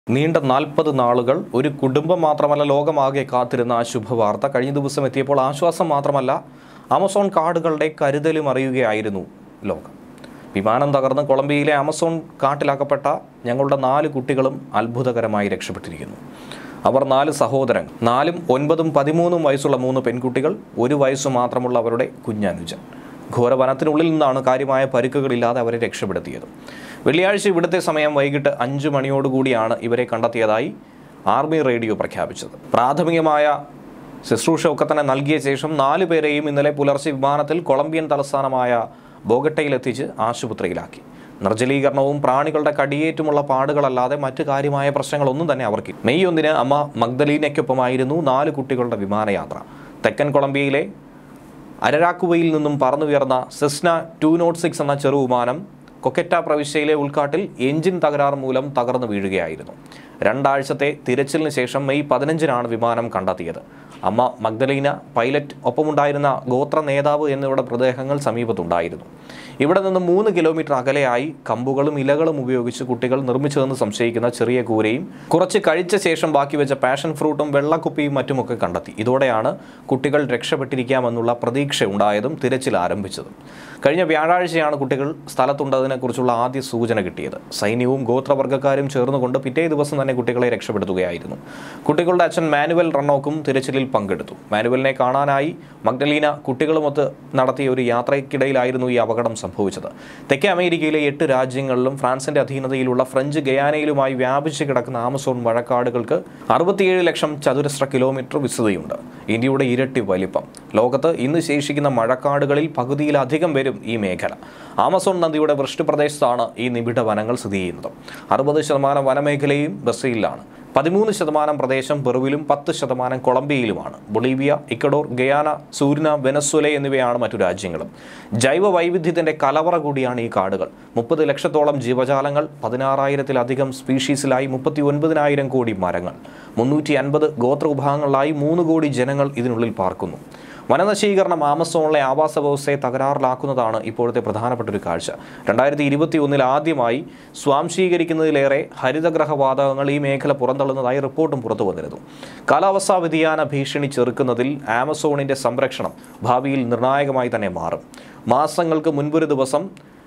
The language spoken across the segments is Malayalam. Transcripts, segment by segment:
നീണ്ട നാൽപ്പത് നാളുകൾ ഒരു കുടുംബം മാത്രമല്ല ലോകമാകെ കാത്തിരുന്ന ആ ശുഭവാർത്ത കഴിഞ്ഞ ദിവസം എത്തിയപ്പോൾ ആശ്വാസം മാത്രമല്ല ആമസോൺ കാടുകളുടെ കരുതലും അറിയുകയായിരുന്നു ലോകം വിമാനം തകർന്ന് കൊളംബിയയിലെ ആമസോൺ കാട്ടിലാക്കപ്പെട്ട ഞങ്ങളുടെ നാല് കുട്ടികളും അത്ഭുതകരമായി രക്ഷപ്പെട്ടിരിക്കുന്നു അവർ നാല് സഹോദരങ്ങൾ നാലും ഒൻപതും പതിമൂന്നും വയസ്സുള്ള മൂന്ന് പെൺകുട്ടികൾ ഒരു വയസ്സു മാത്രമുള്ള അവരുടെ കുഞ്ഞനുജൻ ഘോരവനത്തിനുള്ളിൽ നിന്നാണ് കാര്യമായ പരിക്കുകളില്ലാതെ അവരെ രക്ഷപ്പെടുത്തിയത് വെള്ളിയാഴ്ച ഇവിടുത്തെ സമയം വൈകിട്ട് അഞ്ച് മണിയോടുകൂടിയാണ് ഇവരെ കണ്ടെത്തിയതായി ആർമി റേഡിയോ പ്രഖ്യാപിച്ചത് പ്രാഥമികമായ ശുശ്രൂഷ ഒക്കെ തന്നെ നൽകിയ ശേഷം നാലു പേരെയും ഇന്നലെ പുലർച്ചെ വിമാനത്തിൽ കൊളംബിയൻ തലസ്ഥാനമായ ബോഗട്ടയിലെത്തിച്ച് ആശുപത്രിയിലാക്കി നിർജ്ജലീകരണവും പ്രാണികളുടെ കടിയേറ്റുമുള്ള പാടുകളല്ലാതെ മറ്റു കാര്യമായ പ്രശ്നങ്ങളൊന്നും തന്നെ അവർക്ക് മെയ് ഒന്നിന് അമ്മ മഗ്ദലീനയ്ക്കൊപ്പമായിരുന്നു നാല് കുട്ടികളുടെ വിമാനയാത്ര തെക്കൻ കൊളംബിയയിലെ അരരാക്കുവയിൽ നിന്നും പറന്നുയർന്ന സെസ്ന ടു നോട്ട് സിക്സ് എന്ന ചെറുവിമാനം കൊക്കറ്റ പ്രവിശ്യയിലെ ഉൾക്കാട്ടിൽ എഞ്ചിൻ തകരാർ മൂലം തകർന്നു വീഴുകയായിരുന്നു രണ്ടാഴ്ചത്തെ തിരച്ചിലിന് ശേഷം മെയ് പതിനഞ്ചിനാണ് വിമാനം കണ്ടെത്തിയത് അമ്മ മഗ്ദലീന പൈലറ്റ് ഒപ്പമുണ്ടായിരുന്ന ഗോത്ര നേതാവ് എന്നിവരുടെ മൃതദേഹങ്ങൾ സമീപത്തുണ്ടായിരുന്നു ഇവിടെ നിന്ന് മൂന്ന് കിലോമീറ്റർ അകലെയായി കമ്പുകളും ഇലകളും ഉപയോഗിച്ച് കുട്ടികൾ നിർമ്മിച്ചതെന്ന് സംശയിക്കുന്ന ചെറിയ കൂരയും കുറച്ച് കഴിച്ച ശേഷം ബാക്കി വെച്ച പാഷൻ ഫ്രൂട്ടും വെള്ളക്കുപ്പിയും മറ്റുമൊക്കെ കണ്ടെത്തി ഇതോടെയാണ് കുട്ടികൾ രക്ഷപ്പെട്ടിരിക്കാമെന്നുള്ള പ്രതീക്ഷ ഉണ്ടായതും തിരച്ചിൽ ആരംഭിച്ചതും കഴിഞ്ഞ വ്യാഴാഴ്ചയാണ് കുട്ടികൾ സ്ഥലത്തുണ്ടതിനെക്കുറിച്ചുള്ള ആദ്യ സൂചന കിട്ടിയത് സൈന്യവും ഗോത്രവർഗ്ഗക്കാരും ചേർന്നുകൊണ്ട് പിറ്റേ ദിവസം തന്നെ കുട്ടികളെ രക്ഷപ്പെടുത്തുകയായിരുന്നു കുട്ടികളുടെ അച്ഛൻ മാനുവൽ റണ്ണോക്കും തിരച്ചിലിൽ പങ്കെടുത്തു മാനുവലിനെ കാണാനായി മഗ്ഡലീന കുട്ടികളുമൊത്ത് നടത്തിയ ഒരു യാത്രയ്ക്കിടയിലായിരുന്നു ഈ അപകടം സംഭവിച്ചത് തെക്കേ അമേരിക്കയിലെ എട്ട് രാജ്യങ്ങളിലും ഫ്രാൻസിന്റെ അധീനതയിലുള്ള ഫ്രഞ്ച് ഗയാനയിലുമായി വ്യാപിച്ചു കിടക്കുന്ന ആമസോൺ മഴക്കാടുകൾക്ക് അറുപത്തിയേഴ് ലക്ഷം ചതുരശ്ര കിലോമീറ്റർ വിസ്തൃതിയുണ്ട് ഇന്ത്യയുടെ ഇരട്ടി വലിപ്പം ലോകത്ത് ഇന്ന് ശേഷിക്കുന്ന മഴക്കാടുകളിൽ പകുതിയിലധികം വരും ഈ മേഖല ആമസോൺ നദിയുടെ വൃഷ്ടിപ്രദേശത്താണ് ഈ നിബിഡ വനങ്ങൾ സ്ഥിതി ചെയ്യുന്നത് അറുപത് ശതമാനം വനമേഖലയും ബ്രസീലിലാണ് പതിമൂന്ന് ശതമാനം പ്രദേശം പെറുവിലും പത്ത് ശതമാനം കൊളംബിയയിലുമാണ് Bolivia Ecuador Guyana Suriname Venezuela എന്നിവയാണ് മറ്റു രാജ്യങ്ങളും ജൈവ വൈവിധ്യത്തിന്റെ കലവറ കൂടിയാണ് ഈ കാടുകൾ മുപ്പത് ലക്ഷത്തോളം ജീവജാലങ്ങൾ പതിനാറായിരത്തിലധികം സ്പീഷീസിലായി മുപ്പത്തി ഒൻപതിനായിരം കോടി മരങ്ങൾ മുന്നൂറ്റി അൻപത് ഗോത്ര വിഭാഗങ്ങളിലായി മൂന്ന് കോടി ജനങ്ങൾ ഇതിനുള്ളിൽ പാർക്കുന്നു വനനശീകരണം ആമസോണിലെ ആവാസ വ്യവസ്ഥയെ തകരാറിലാക്കുന്നതാണ് ഇപ്പോഴത്തെ പ്രധാനപ്പെട്ട ഒരു കാഴ്ച രണ്ടായിരത്തി ഇരുപത്തി ഒന്നിൽ ആദ്യമായി സ്വാംശീകരിക്കുന്നതിലേറെ ഹരിതഗ്രഹ വാതകങ്ങൾ ഈ മേഖല പുറന്തള്ളുന്നതായി റിപ്പോർട്ടും പുറത്തു വന്നിരുന്നു കാലാവസ്ഥാ വ്യതിയാന ഭീഷണി ചെറുക്കുന്നതിൽ ആമസോണിന്റെ സംരക്ഷണം ഭാവിയിൽ നിർണായകമായി തന്നെ മാറും മാസങ്ങൾക്ക് മുൻപൊരു ദിവസം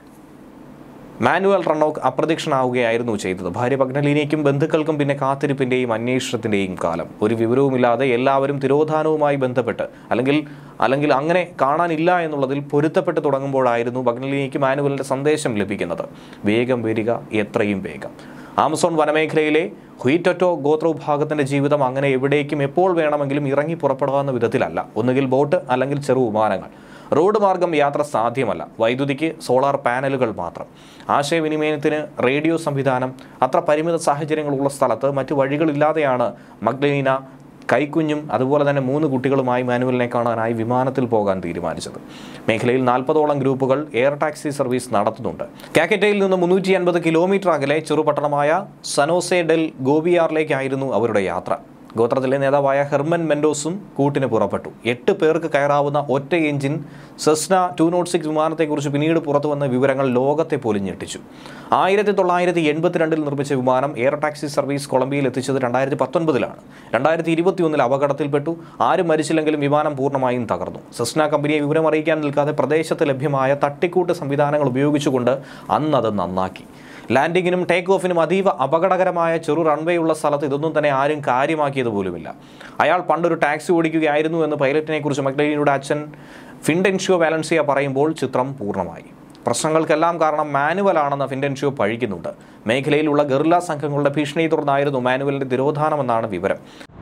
മാനുവൽ റണ്ണോക്ക് അപ്രത്യക്ഷനാവുകയായിരുന്നു ചെയ്തത് ഭാര്യ പഗ്നലീനയ്ക്കും ബന്ധുക്കൾക്കും പിന്നെ കാത്തിരിപ്പിന്റെയും അന്വേഷണത്തിന്റെയും കാലം ഒരു വിവരവുമില്ലാതെ എല്ലാവരും തിരോധാനവുമായി ബന്ധപ്പെട്ട് അല്ലെങ്കിൽ അല്ലെങ്കിൽ അങ്ങനെ കാണാനില്ല എന്നുള്ളതിൽ പൊരുത്തപ്പെട്ട് തുടങ്ങുമ്പോഴായിരുന്നു പഗ്നലീനയ്ക്ക് മാനുവലിന്റെ സന്ദേശം ലഭിക്കുന്നത് വേഗം വരിക എത്രയും വേഗം ആമസോൺ വനമേഖലയിലെ ഹുയിറ്റൊറ്റോ ഗോത്രവിഭാഗത്തിന്റെ ജീവിതം അങ്ങനെ എവിടേക്കും എപ്പോൾ വേണമെങ്കിലും ഇറങ്ങി പുറപ്പെടാവുന്ന വിധത്തിലല്ല ഒന്നുകിൽ ബോട്ട് അല്ലെങ്കിൽ ചെറു വിമാനങ്ങൾ റോഡ് മാർഗം യാത്ര സാധ്യമല്ല വൈദ്യുതിക്ക് സോളാർ പാനലുകൾ മാത്രം ആശയവിനിമയത്തിന് റേഡിയോ സംവിധാനം അത്ര പരിമിത സാഹചര്യങ്ങളുള്ള സ്ഥലത്ത് മറ്റു വഴികളില്ലാതെയാണ് മഗ്ദലീന കൈക്കുഞ്ഞും അതുപോലെ തന്നെ മൂന്ന് കുട്ടികളുമായി മാനുവലിനെ കാണാനായി വിമാനത്തിൽ പോകാൻ തീരുമാനിച്ചത് മേഖലയിൽ നാൽപ്പതോളം ഗ്രൂപ്പുകൾ എയർ ടാക്സി സർവീസ് നടത്തുന്നുണ്ട് കാക്കറ്റയിൽ നിന്ന് മുന്നൂറ്റി അൻപത് കിലോമീറ്റർ അകലെ ചെറുപട്ടണമായ സനോസെ ഡെൽ ഗോബിയാറിലേക്കായിരുന്നു അവരുടെ യാത്ര ഗോത്രത്തിലെ നേതാവായ ഹെർമൻ മെൻഡോസും കൂട്ടിന് പുറപ്പെട്ടു എട്ട് പേർക്ക് കയറാവുന്ന ഒറ്റ engine Cessna two nought six വിമാനത്തെക്കുറിച്ച് പിന്നീട് പുറത്തു വന്ന വിവരങ്ങൾ ലോകത്തെ പോലും ഞെട്ടിച്ചു ആയിരത്തി തൊള്ളായിരത്തി എൺപത്തിരണ്ടിൽ നിർമ്മിച്ച വിമാനം എയർ ടാക്സി സർവീസ് കൊളംബിയയിൽ എത്തിച്ചത് രണ്ടായിരത്തി പത്തൊൻപതിലാണ് രണ്ടായിരത്തി ഇരുപത്തിയൊന്നിൽ അപകടത്തിൽപ്പെട്ടു ആരും മരിച്ചില്ലെങ്കിലും വിമാനം പൂർണ്ണമായും തകർന്നു സെസ്ന കമ്പനിയെ വിവരം അറിയിക്കാൻ നിൽക്കാതെ പ്രദേശത്ത് ലഭ്യമായ തട്ടിക്കൂട്ട് സംവിധാനങ്ങൾ ഉപയോഗിച്ചുകൊണ്ട് അന്ന് അത് നന്നാക്കി ലാൻഡിങ്ങിനും ടേക്ക് ഓഫിനും അതീവ അപകടകരമായ ചെറു റൺവേ ഉള്ള സ്ഥലത്ത് ഇതൊന്നും തന്നെ ആരും കാര്യമാക്കിയത് പോലുമില്ല അയാൾ പണ്ടൊരു ടാക്സി ഓടിക്കുകയായിരുന്നു എന്ന് പൈലറ്റിനെ കുറിച്ച് മക്ഡലീനയുടെ അച്ഛൻ ഫിൻഡെൻഷ്യോ വാലൻസിയ പറയുമ്പോൾ ചിത്രം പൂർണ്ണമായി പ്രശ്നങ്ങൾക്കെല്ലാം കാരണം മാനുവൽ ആണെന്ന് ഫിൻഡെൻഷ്യോ പഴിക്കുന്നുണ്ട് മേഖലയിലുള്ള ഗറില്ല സംഘങ്ങളുടെ ഭീഷണിയെ തുടർന്നായിരുന്നു മാനുവലിന്റെ തിരോധാനമെന്നാണ് വിവരം